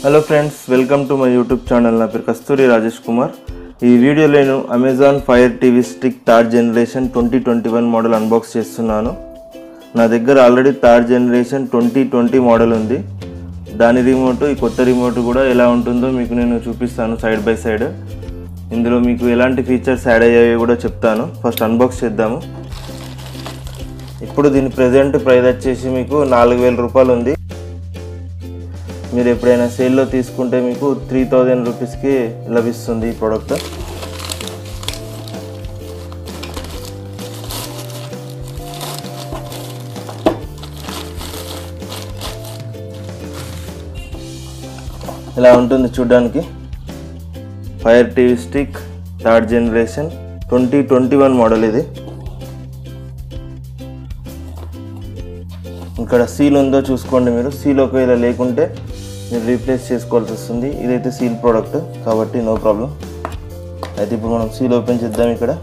hello friends welcome to my YouTube channel నా పేరు కస్తూరి రాజేష్ కుమార్ ఈ వీడియోలో నేను Amazon fire TV stick third generation twenty twenty one model unbox చేస్తున్నాను నా దగ్గర already third generation twenty twenty model ఉంది దాని రిమోట్ ఈ కొత్త రిమోట్ కూడా ఎలా ఉంటుందో మీకు నేను చూపిస్తాను సైడ్ బై సైడ్ ఇందులో మీకు ఎలాంటి ఫీచర్స్ యాడ్ అయ్యాయో కూడా చెప్తాను ఫస్ట్ అన్బాక్స్ చేద్దాము ఇప్పుడు దీని ప్రజెంట్ ప్రైస్ వచ్చేసి మీకు నాలుగు వేల రూపాయలు ఉంది మీరు ఎప్పుడైనా సేల్లో తీసుకుంటే మీకు త్రీ థౌజండ్ రూపీస్కి లభిస్తుంది ఈ ప్రోడక్ట్ ఇలా ఉంటుంది చూడడానికి fire TV stick third generation twenty twenty one model ఇది ఇక్కడ సీల్ ఉందో చూసుకోండి మీరు సీల్ ఒకవేళ లేకుంటే మీరు రీప్లేస్ చేసుకోవాల్సి వస్తుంది ఇదైతే సీల్ ప్రోడక్ట్ కాబట్టి నో ప్రాబ్లం అయితే ఇప్పుడు మనం సీల్ ఓపెన్ చేద్దాం ఇక్కడ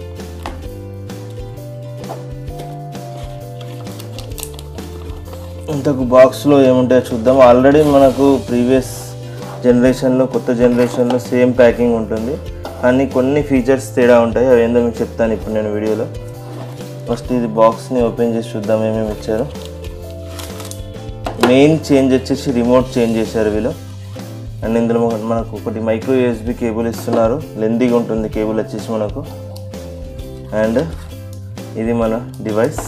ఇంతకు బాక్స్లో ఏముంటాయో చూద్దాం ఆల్రెడీ మనకు ప్రీవియస్ జనరేషన్లో కొత్త జనరేషన్లో సేమ్ ప్యాకింగ్ ఉంటుంది కానీ కొన్ని ఫీచర్స్ తేడా ఉంటాయి అవి ఏందో మీకు చెప్తాను ఇప్పుడు నేను వీడియోలో ఫస్ట్ ఇది బాక్స్ని ఓపెన్ చేసి చూద్దాం ఏమేమి ఇచ్చారు మెయిన్ చేంజ్ వచ్చేసి రిమోట్ చేంజ్ చేశారు వీళ్ళు అండ్ ఇందులో మన- మనకు ఒకటి మైక్రో యూఎస్బి కేబుల్ ఇస్తున్నారు లెందీగా ఉంటుంది కేబుల్ వచ్చేసి మనకు అండ్ ఇది మన డివైస్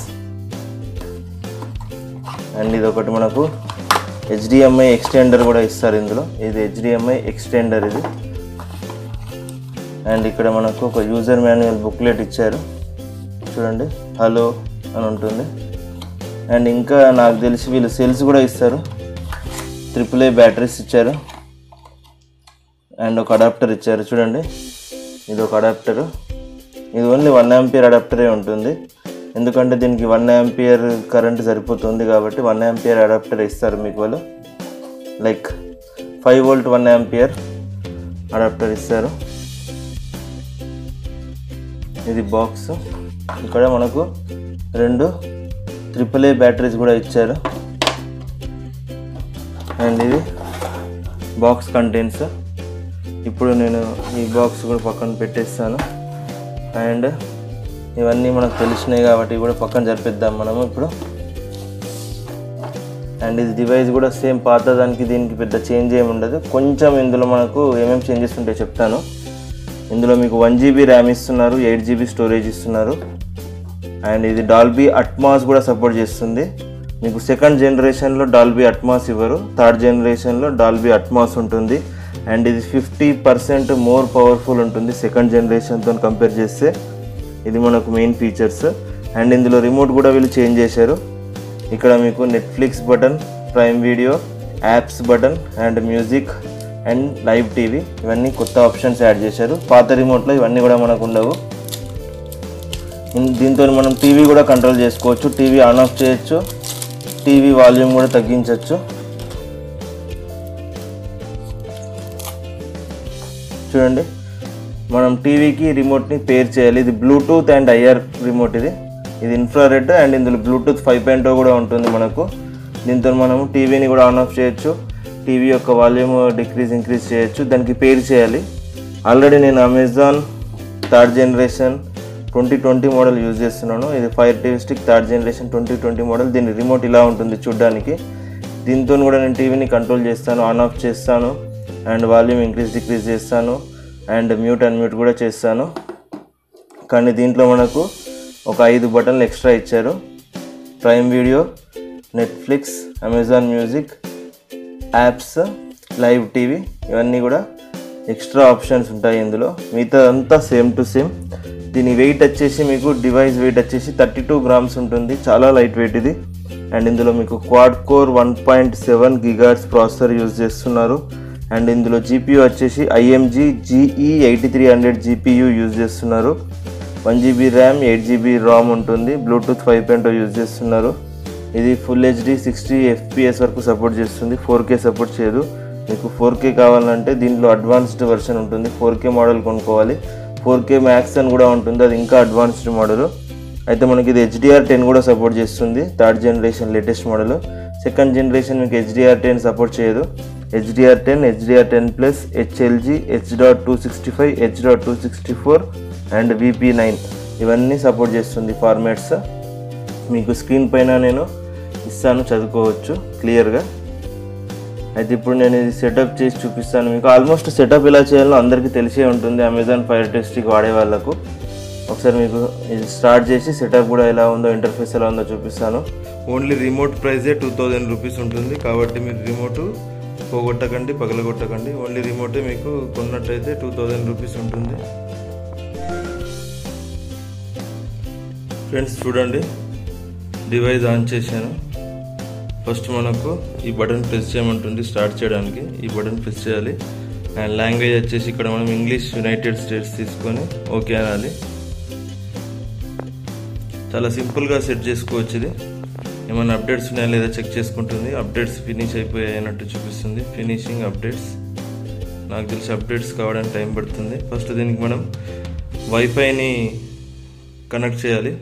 అండ్ ఇది ఒకటి మనకు హెచ్డిఎంఐ ఎక్స్టెండర్ కూడా ఇస్తారు ఇందులో ఇది హెచ్డిఎంఐ ఎక్స్టెండర్ ఇది అండ్ ఇక్కడ మనకు ఒక యూజర్ మాన్యువల్ బుక్లెట్ ఇచ్చారు చూడండి హలో అని ఉంటుంది అండ్ ఇంకా నాకు తెలిసి వీళ్ళు సెల్స్ కూడా ఇస్తారు ట్రిపుల్ ఏ బ్యాటరీస్ ఇచ్చారు అండ్ ఒక అడాప్టర్ ఇచ్చారు చూడండి ఇది ఒక అడాప్టర్ ఇది ఓన్లీ వన్ యాంపియర్ అడాప్టరే ఉంటుంది ఎందుకంటే దీనికి వన్ యాంపియర్ కరెంట్ సరిపోతుంది కాబట్టి వన్ యాంపియర్ అడాప్టర్ ఇస్తారు మీకు వాళ్ళు like five volt one ampere adapter ఇస్తారు ఇది బాక్స్ ఇక్కడ మనకు రెండు ట్రిపుల్ ఏ బ్యాటరీస్ కూడా ఇచ్చారు అండ్ ఇది బాక్స్ కంటెంట్స్ ఇప్పుడు నేను ఈ బాక్స్ కూడా పక్కన పెట్టేస్తాను అండ్ ఇవన్నీ మనకు తెలిసినాయి కాబట్టి ఇవి కూడా పక్కన జరిపిద్దాం మనము ఇప్పుడు అండ్ ఇది డివైస్ కూడా సేమ్ పాత దానికి దీనికి పెద్ద చేంజ్ ఏమి ఉండదు కొంచెం ఇందులో మనకు ఏమేమి చేంజెస్ ఉంటాయో చెప్తాను ఇందులో మీకు వన్ జీబీ ర్యామ్ ఇస్తున్నారు ఎయిట్ జీబీ స్టోరేజ్ ఇస్తున్నారు అండ్ ఇది డాల్బీ అట్మాస్ కూడా సపోర్ట్ చేస్తుంది మీకు సెకండ్ జనరేషన్లో డాల్బీ అట్మాస్ ఇవ్వరు థర్డ్ జనరేషన్లో డాల్బీ అట్మాస్ ఉంటుంది అండ్ ఇది ఫిఫ్టీ పర్సెంట్ మోర్ పవర్ఫుల్ ఉంటుంది సెకండ్ జనరేషన్తో కంపేర్ చేస్తే ఇది మనకు మెయిన్ ఫీచర్స్ అండ్ ఇందులో రిమోట్ కూడా వీళ్ళు చేంజ్ చేశారు ఇక్కడ మీకు Netflix button prime video apps button and music and live TV ఇవన్నీ కొత్త ఆప్షన్స్ యాడ్ చేశారు పాత రిమోట్లో ఇవన్నీ కూడా మనకు ఉండవు ఇన్- దీంతో మనం టీవీ కూడా కంట్రోల్ చేసుకోవచ్చు టీవీ ఆన్ ఆఫ్ చేయొచ్చు టీవీ వాల్యూమ్ కూడా తగ్గించవచ్చు చూడండి మనం టీవీకి రిమోట్ని పేర్ చేయాలి ఇది బ్లూటూత్ అండ్ ఐఆర్ రిమోట్ ఇది ఇది ఇన్ఫ్రారెడ్ అండ్ ఇందులో బ్లూటూత్ ఫైవ్ పాయింట్ కూడా ఉంటుంది మనకు దీంతో మనము టీవీని కూడా ఆన్ ఆఫ్ చేయొచ్చు టీవీ యొక్క వాల్యూమ్ డిక్రీజ్ ఇంక్రీజ్ చేయొచ్చు దానికి పేర్ చేయాలి ఆల్రెడీ నేను Amazon third generation twenty twenty model use చేస్తున్నాను ఇది fire TV stick third generation twenty twenty model దీని రిమోట్ ఇలా ఉంటుంది చూడ్డానికి దీంతో కూడా నేను టీవీని కంట్రోల్ చేస్తాను ఆన్ ఆఫ్ చేస్తాను అండ్ వాల్యూమ్ ఇంక్రీజ్ డిక్రీజ్ చేస్తాను అండ్ మ్యూట్ అండ్ మ్యూట్ కూడా చేస్తాను కానీ దీంట్లో మనకు ఒక ఐదు బటన్లు ఎక్స్ట్రా ఇచ్చారు prime video Netflix Amazon music apps live TV ఇవన్నీ కూడా ఎక్స్ట్రా ఆప్షన్స్ ఉంటాయి ఇందులో మిగతా అంతా సేమ్ టు సేమ్ దీని వెయిట్ వచ్చేసి మీకు డివైస్ వెయిట్ వచ్చేసి థర్టీ టూ గ్రామ్స్ ఉంటుంది చాలా లైట్ వెయిట్ ఇది అండ్ ఇందులో మీకు quad core one point seven gigahertz processor use చేస్తున్నారు అండ్ ఇందులో జీపీయూ వచ్చేసి IMG GE eighty three hundred GPU use చేస్తున్నారు one GB RAM eight GB RAM ఉంటుంది బ్లూటూత్ ఫైవ్ పాయింట్ యూజ్ చేస్తున్నారు ఇది ఫుల్ హెచ్డి సిక్స్టీ ఎఫ్పిఎస్ వరకు support చేస్తుంది four K support చేయదు మీకు ఫోర్ కే కావాలంటే దీంట్లో అడ్వాన్స్డ్ వెర్షన్ ఉంటుంది ఫోర్ కే మోడల్ కొనుక్కోవాలి ఫోర్ కే మ్యాక్స్ అని కూడా ఉంటుంది అది ఇంకా అడ్వాన్స్డ్ మోడల్ అయితే మనకి ఇది హెచ్డిఆర్ టెన్ కూడా సపోర్ట్ చేస్తుంది third generation latest model second generation మీకు హెచ్డిఆర్ టెన్ సపోర్ట్ చేయదు HDR ten HDR ten plus HLG H dot two sixty five H dot two sixty four and VP nine ఇవన్నీ support చేస్తుంది formats మీకు screen పైన నేను ఇస్తాను చదువుకోవచ్చు క్లియర్గా అయితే ఇప్పుడు నేను ఇది సెటప్ చేసి చూపిస్తాను మీకు ఆల్మోస్ట్ సెటప్ ఎలా చేయాలో అందరికీ తెలిసే ఉంటుంది అమెజాన్ ఫైర్ టెస్టిక్ వాడే వాళ్ళకు ఒకసారి మీకు ఇది స్టార్ట్ చేసి సెటప్ కూడా ఎలా ఉందో ఇంటర్ఫేస్ ఎలా ఉందో చూపిస్తాను ఓన్లీ రిమోట్ ప్రైజే టూ థౌజండ్ రూపీస్ ఉంటుంది కాబట్టి మీరు రిమోట్ పోగొట్టకండి పగలగొట్టకండి ఓన్లీ రిమోటే మీకు కొన్నట్టయితే టూ థౌజండ్ రూపీస్ ఉంటుంది ఫ్రెండ్స్ చూడండి డివైస్ ఆన్ చేశాను ఫస్ట్ మనకు ఈ బటన్ ప్రెస్ చేయమంటుంది స్టార్ట్ చేయడానికి ఈ బటన్ ప్రెస్ చేయాలి అండ్ లాంగ్వేజ్ వచ్చేసి ఇక్కడ మనం ఇంగ్లీష్ యునైటెడ్ స్టేట్స్ తీసుకొని ఓకే అనాలి చాలా సింపుల్గా సెట్ చేసుకోవచ్చు ఇది ఏమైనా అప్డేట్స్ ఉన్నాయా లేదా చెక్ చేసుకుంటుంది అప్డేట్స్ ఫినిష్ అయిపోయాయి అన్నట్టు చూపిస్తుంది ఫినిషింగ్ అప్డేట్స్ నాకు తెలిసి అప్డేట్స్ కావడానికి టైం పడుతుంది ఫస్ట్ దీనికి మనం వైఫైని కనెక్ట్ చేయాలి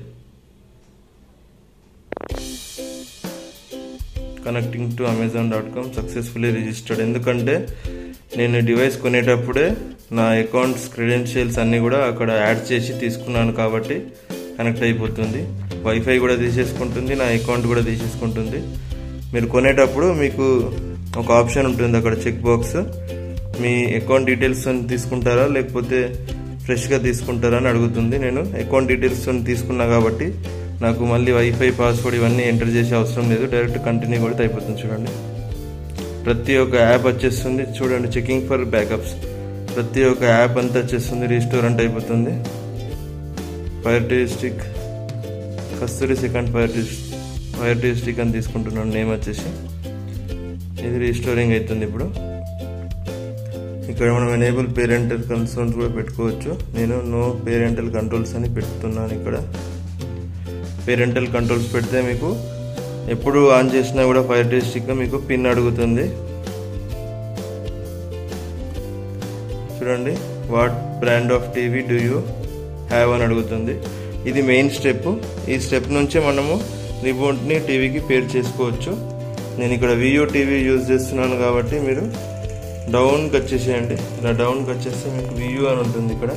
connecting to Amazon dot com successfully registered ఎందుకంటే నేను డివైస్ కొనేటప్పుడే నా అకౌంట్స్ క్రెడెన్షియల్స్ అన్నీ కూడా అక్కడ యాడ్ చేసి తీసుకున్నాను కాబట్టి కనెక్ట్ అయిపోతుంది వైఫై కూడా తీసేసుకుంటుంది నా అకౌంట్ కూడా తీసేసుకుంటుంది మీరు కొనేటప్పుడు మీకు ఒక ఆప్షన్ ఉంటుంది అక్కడ చెక్ బాక్స్ మీ అకౌంట్ డీటెయిల్స్ తీసుకుంటారా లేకపోతే ఫ్రెష్గా తీసుకుంటారా అని అడుగుతుంది నేను అకౌంట్ డీటెయిల్స్ తీసుకున్నా కాబట్టి నాకు మళ్ళీ వైఫై పాస్వర్డ్ ఇవన్నీ ఎంటర్ చేసే అవసరం లేదు డైరెక్ట్ కంటిన్యూ కూడా అయిపోతుంది చూడండి ప్రతి ఒక్క యాప్ వచ్చేస్తుంది చూడండి చెకింగ్ ఫర్ బ్యాకప్స్ ప్రతి ఒక్క యాప్ అంతా వచ్చేస్తుంది రీస్టోరెంట్ అయిపోతుంది fire stick Kasturi second fire fire stick అని తీసుకుంటున్నాను నేమ్ వచ్చేసి ఇది రీస్టోరింగ్ అవుతుంది ఇప్పుడు ఇక్కడ మనం ఎనేబుల్ పేరెంటల్ కన్సోన్స్ కూడా పెట్టుకోవచ్చు నేను నో పేరెంటల్ కంట్రోల్స్ అని పెడుతున్నాను ఇక్కడ పేరెంటల్ కంట్రోల్స్ పెడితే మీకు ఎప్పుడు ఆన్ చేసినా కూడా ఫైర్ స్టిక్ మీకు పిన్ అడుగుతుంది చూడండి what brand of TV do you have అని అడుగుతుంది ఇది మెయిన్ స్టెప్ ఈ స్టెప్ నుంచే మనము రిమోట్ని టీవీకి పేర్ చేసుకోవచ్చు నేను ఇక్కడ వియో టీవీ యూజ్ చేస్తున్నాను కాబట్టి మీరు డౌన్కి వచ్చేసేయండి ఇలా డౌన్కి వచ్చేస్తే మీకు వియూ అని ఉంటుంది ఇక్కడ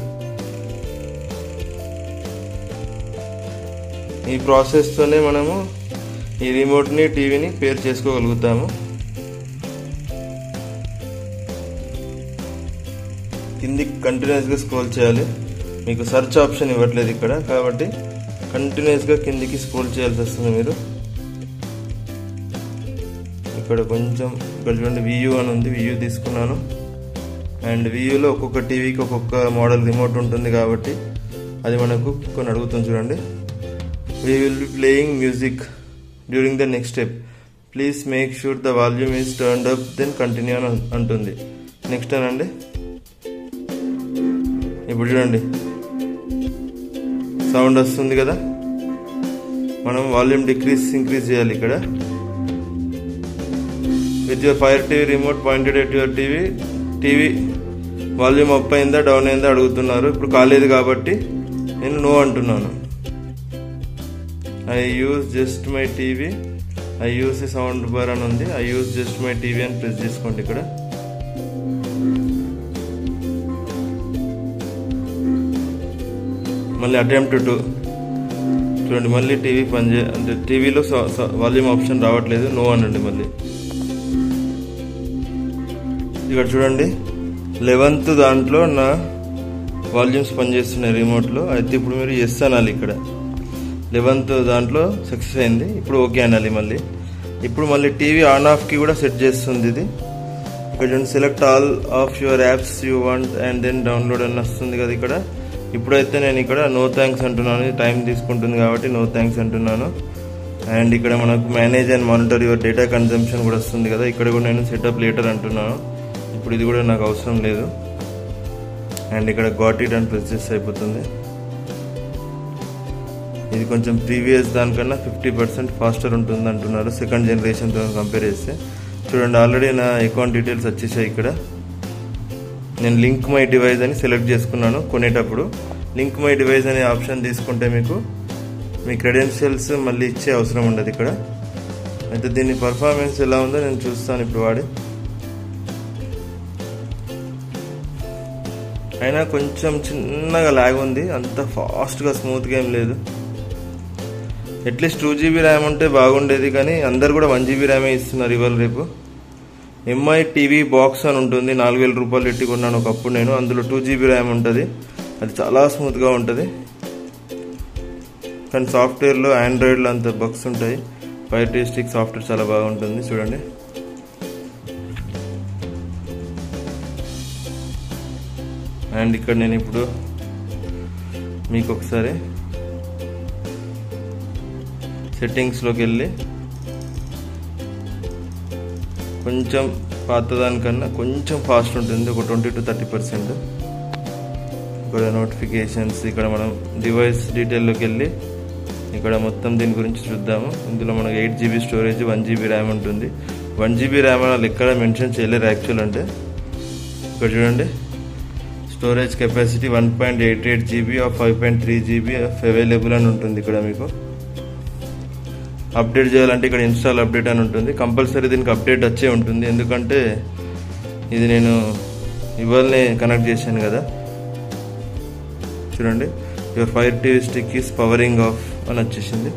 ఈ ప్రాసెస్తోనే మనము ఈ రిమోట్ని టీవీని పేర్ చేసుకోగలుగుతాము కిందికి కంటిన్యూస్గా స్క్రోల్ చేయాలి మీకు సెర్చ్ ఆప్షన్ ఇవ్వట్లేదు ఇక్కడ కాబట్టి కంటిన్యూస్గా కిందికి స్క్రోల్ చేయాల్సి వస్తుంది మీరు ఇక్కడ కొంచెం ఇక్కడ చూడండి వియూ అని ఉంది వియూ తీసుకున్నాను అండ్ వియూలో ఒక్కొక్క టీవీకి ఒక్కొక్క మోడల్ రిమోట్ ఉంటుంది కాబట్టి అది మనకు కొన్ని అడుగుతుంది చూడండి we will be playing music during the next step please make sure the volume is turned up then continue అని అంటుంది నెక్స్ట్ అనండి ఇప్పుడు చూడండి సౌండ్ వస్తుంది కదా మనం వాల్యూమ్ డిక్రీస్ ఇంక్రీజ్ చేయాలి ఇక్కడ with your fire TV remote pointed at your TV TV volume up అయిందా డౌన్ అయిందా అడుగుతున్నారు ఇప్పుడు కాలేదు కాబట్టి నేను నో అంటున్నాను I use just my TV I use sound bar అని ఉంది I use just my TV అని ప్రెస్ చేసుకోండి ఇక్కడ మళ్ళీ అటెంప్ట్ టు చూడండి మళ్ళీ టీవీ పనిచే అంటే టీవీలో వాల్యూమ్ ఆప్షన్ రావట్లేదు నో అనండి మళ్ళీ ఇక్కడ చూడండి లెవెన్త్ దాంట్లో నా వాల్యూమ్స్ పనిచేస్తున్నాయి రిమోట్లో అయితే ఇప్పుడు మీరు ఎస్ అనాలి ఇక్కడ లెవెన్త్ దాంట్లో సక్సెస్ అయింది ఇప్పుడు ఓకే అనాలి మళ్ళీ ఇప్పుడు మళ్ళీ టీవీ ఆన్ ఆఫ్కి కూడా సెట్ చేస్తుంది ఇది ఇక్కడ చూడండి select all of your apps you want and then download అని వస్తుంది కదా ఇక్కడ ఇప్పుడైతే నేను ఇక్కడ నో థ్యాంక్స్ అంటున్నాను టైం తీసుకుంటుంది కాబట్టి నో థ్యాంక్స్ అంటున్నాను అండ్ ఇక్కడ మనకు manage and monitor your data consumption కూడా వస్తుంది కదా ఇక్కడ కూడా నేను సెటప్ లేటర్ అంటున్నాను ఇప్పుడు ఇది కూడా నాకు అవసరం లేదు అండ్ ఇక్కడ గాట్ ఇట్ అండ్ ప్రెస్ చేస్తే అయిపోతుంది ఇది కొంచెం ప్రీవియస్ దానికన్నా ఫిఫ్టీ పర్సెంట్ ఫాస్టర్ ఉంటుంది అంటున్నారు సెకండ్ జనరేషన్తో కంపేర్ చేస్తే చూడండి ఆల్రెడీ నా అకౌంట్ డీటెయిల్స్ వచ్చేసాయి ఇక్కడ నేను లింక్ మై డివైస్ అని సెలెక్ట్ చేసుకున్నాను కొనేటప్పుడు లింక్ మై డివైస్ అనే ఆప్షన్ తీసుకుంటే మీకు మీ క్రెడెన్షియల్స్ మళ్ళీ ఇచ్చే అవసరం ఉండదు ఇక్కడ అయితే దీని పర్ఫార్మెన్స్ ఎలా ఉందో నేను చూస్తాను ఇప్పుడు వాడి అయినా కొంచెం చిన్నగా లాగ్ ఉంది అంత ఫాస్ట్గా స్మూత్గా ఏం లేదు అట్లీస్ట్ టూ జీబీ ర్యామ్ ఉంటే బాగుండేది కానీ అందరు కూడా వన్ జీబీ ర్యామే ఇస్తున్నారు ఇవాళ రేపు ఎంఐ టీవీ బాక్స్ అని ఉంటుంది నాలుగు వేల రూపాయలు పెట్టి కొన్నాను ఒకప్పుడు నేను అందులో టూ జీబీ ర్యామ్ ఉంటుంది అది చాలా స్మూత్గా ఉంటుంది కానీ సాఫ్ట్వేర్లో ఆండ్రాయిడ్లో అంత బగ్స్ ఉంటాయి ఫైర్ టేస్టిక్ సాఫ్ట్వేర్ చాలా బాగుంటుంది చూడండి అండ్ ఇక్కడ నేను ఇప్పుడు మీకు ఒకసారి సెట్టింగ్స్లోకి వెళ్ళి కొంచెం పాతదానికన్నా కొంచెం ఫాస్ట్ ఉంటుంది ఒక ట్వంటీ టు థర్టీ పర్సెంట్ ఇక్కడ నోటిఫికేషన్స్ ఇక్కడ మనం డివైస్ డీటెయిల్లోకి వెళ్ళి ఇక్కడ మొత్తం దీని గురించి చూద్దాము ఇందులో మనకు eight GB storage one GB RAM ఉంటుంది వన్ జీబీ ర్యామ్ వాళ్ళు ఎక్కడ మెన్షన్ చేయలేరు యాక్చువల్ అంటే ఇక్కడ చూడండి storage capacity one point eight eight GB of five point three GB of available అని ఉంటుంది ఇక్కడ మీకు అప్డేట్ చేయాలంటే ఇక్కడ ఇన్స్టాల్ అప్డేట్ అని ఉంటుంది కంపల్సరీ దీనికి అప్డేట్ వచ్చే ఉంటుంది ఎందుకంటే ఇది నేను ఇవాళనే కనెక్ట్ చేశాను కదా చూడండి your fire TV stick is powering off అని వచ్చేసింది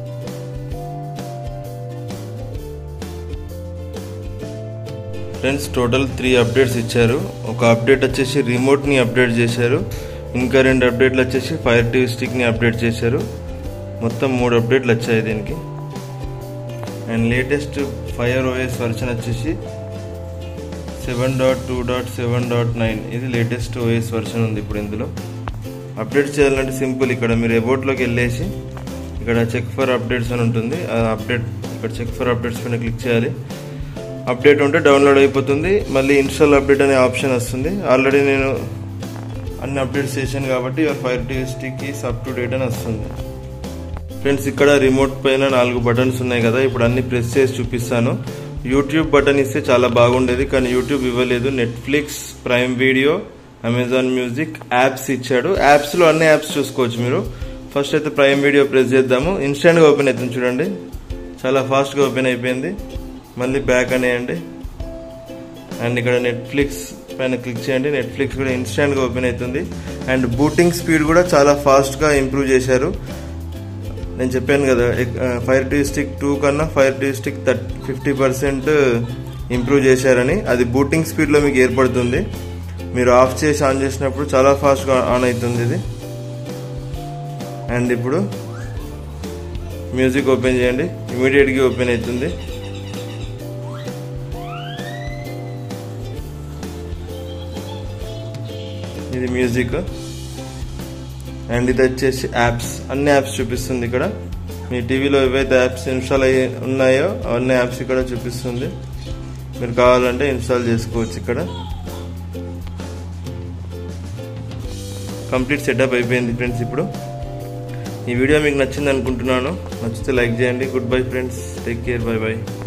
ఫ్రెండ్స్ టోటల్ త్రీ అప్డేట్స్ ఇచ్చారు ఒక అప్డేట్ వచ్చేసి రిమోట్ని అప్డేట్ చేశారు ఇంకా రెండు అప్డేట్లు వచ్చేసి ఫైర్ టీవీ స్టిక్ని అప్డేట్ చేశారు మొత్తం మూడు అప్డేట్లు వచ్చాయి దీనికి and latest fire OS version వచ్చేసి seven dot two dot seven dot nine ఇది లేటెస్ట్ ఓఎస్ వర్షన్ ఉంది ఇప్పుడు ఇందులో అప్డేట్ చేయాలంటే సింపుల్ ఇక్కడ మీరు అబౌట్లోకి వెళ్ళేసి ఇక్కడ చెక్ ఫర్ అప్డేట్స్ అని ఉంటుంది ఆ అప్డేట్ ఇక్కడ చెక్ ఫర్ అప్డేట్స్ పైన క్లిక్ చేయాలి అప్డేట్ ఉంటే డౌన్లోడ్ అయిపోతుంది మళ్ళీ ఇన్స్టాల్ అప్డేట్ అనే ఆప్షన్ వస్తుంది ఆల్రెడీ నేను అన్ని అప్డేట్స్ చేశాను కాబట్టి your fire T stick is up to date అని వస్తుంది ఫ్రెండ్స్ ఇక్కడ రిమోట్ పైన నాలుగు బటన్స్ ఉన్నాయి కదా ఇప్పుడు అన్ని ప్రెస్ చేసి చూపిస్తాను యూట్యూబ్ బటన్ ఇస్తే చాలా బాగుండేది కానీ యూట్యూబ్ ఇవ్వలేదు Netflix Prime Video Amazon music apps ఇచ్చాడు యాప్స్లో అన్ని యాప్స్ చూసుకోవచ్చు మీరు ఫస్ట్ అయితే ప్రైమ్ వీడియో ప్రెస్ చేద్దాము ఇన్స్టెంట్గా ఓపెన్ అవుతుంది చూడండి చాలా ఫాస్ట్గా ఓపెన్ అయిపోయింది మళ్ళీ బ్యాక్ అనేయండి అండ్ ఇక్కడ నెట్ఫ్లిక్స్ పైన క్లిక్ చేయండి నెట్ఫ్లిక్స్ కూడా ఇన్స్టెంట్గా ఓపెన్ అవుతుంది అండ్ బూటింగ్ స్పీడ్ కూడా చాలా ఫాస్ట్గా ఇంప్రూవ్ చేశారు నేను చెప్పాను కదా ఫైర్ టీ స్టిక్ టూ కన్నా fire T stick third fifty percent improve చేశారని అది బూటింగ్ స్పీడ్లో మీకు ఏర్పడుతుంది మీరు ఆఫ్ చేసి ఆన్ చేసినప్పుడు చాలా ఫాస్ట్గా ఆన్ అవుతుంది ఇది అండ్ ఇప్పుడు మ్యూజిక్ ఓపెన్ చేయండి ఇమీడియట్గా ఓపెన్ అవుతుంది ఇది మ్యూజిక్ అండ్ ఇది వచ్చేసి యాప్స్ అన్ని యాప్స్ చూపిస్తుంది ఇక్కడ మీ టీవీలో ఏవైతే యాప్స్ ఇన్స్టాల్ అయ్యి ఉన్నాయో అవన్నీ యాప్స్ ఇక్కడ చూపిస్తుంది మీరు కావాలంటే ఇన్స్టాల్ చేసుకోవచ్చు ఇక్కడ కంప్లీట్ సెటప్ అయిపోయింది ఫ్రెండ్స్ ఇప్పుడు ఈ వీడియో మీకు నచ్చింది అనుకుంటున్నాను నచ్చితే లైక్ చేయండి good bye friends take care bye by